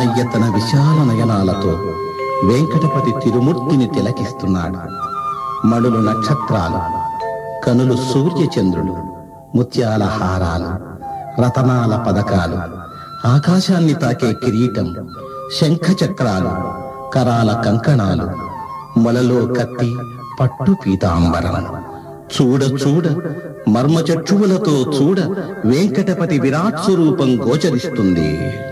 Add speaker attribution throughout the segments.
Speaker 1: మాలయ్య తన విశాల నయనాలతో వెంకటపతి తిరుమూర్తిని తిలకిస్తున్నాడు మణులు నక్షత్రాలు కనులు సూర్యచంద్రులు ముత్యాల హారాలు రతనాల పదకాలు ఆకాశాన్ని తాకే కిరీటం శంఖ చక్రాలు కరాల కంకణాలు మొలలో కత్తి పట్టు పీతాంబరం చూడ చూడ మర్మచక్షువులతో చూడ వెంకటపతి విరాట్ స్వరూపం గోచరిస్తుంది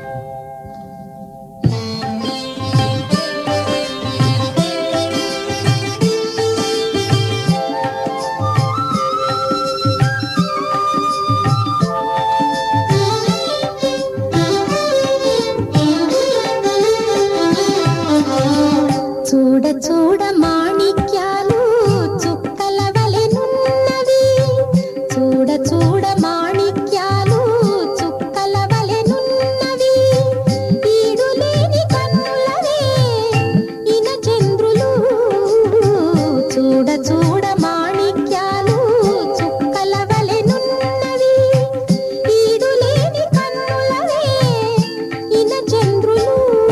Speaker 2: చూడ చూడ మాణిక్యాలు చుక్కల వలెనున్నవి చూడ చూడ మాణిక్యాలు చుక్కల వలెనున్నవి ఈడు లేని కన్నులవే ఇన చంద్రులు చూడ చూడ మాణిక్యాలు చుక్కల వలెనున్నవి ఈడు లేని కన్నులవే ఇన చంద్రులు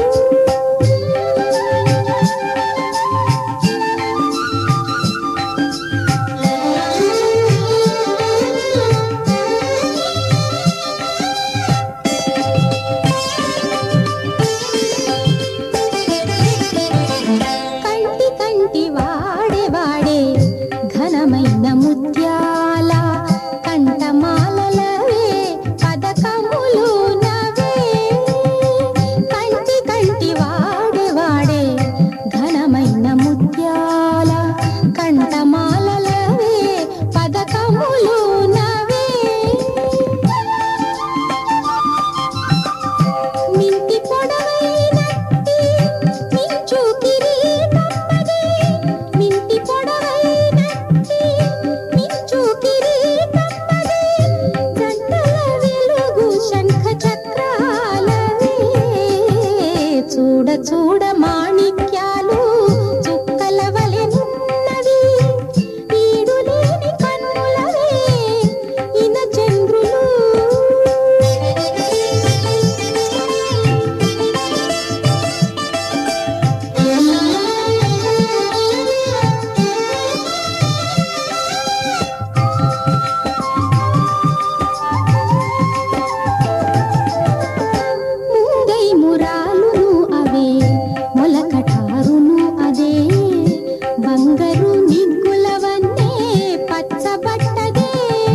Speaker 2: కంటి కంటి వాడే వాడే ఘనమైన ముత్యాల కంఠమాలలవే పదకములు నవే కంటి కంటి వాడే వాడే ఘనమైన ముత్యాల కంఠమాలలవే పదకములు నవే మింటి పొడవైనట్టి మించు కిరీటమ్మదే మింటి పొడవైనట్టి మించు కిరీటమ్మదే జంటల వెలుగు శంఖ చక్రాలవే చూడ చూడ మాణిక్యాలు చుక్కల వలెనున్నవి ఈడు లేని కన్నులవే ఇన చంద్రులు ముంగై మురాలును అవే మొలకటారును అదే బంగారు నిగ్గులవన్నే పచ్చబట్టదే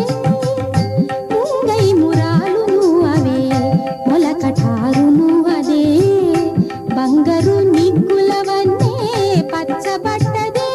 Speaker 2: ముంగై మురాలును అవే మొలకటారును అదే బంగారు నిగ్గులవన్నే పచ్చబట్టదే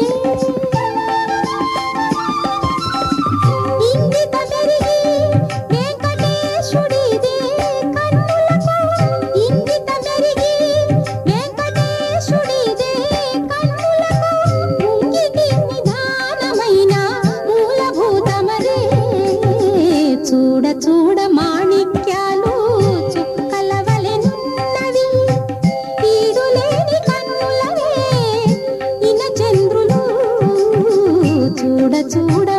Speaker 2: ఇంగిత మెరిగి వెంకటేశుడిదే కన్నులకు ఇంగిత మెరిగి వెంకటేశుడిదే కన్నులకు ముంగిటి నిధానమైన మూలభూతమరే చూడ చూడ మాణిక్యాలు చుక్కల వలెనున్నవి ఈడు లేని కన్నులవే ఇన చంద్రులు చూడ చూడ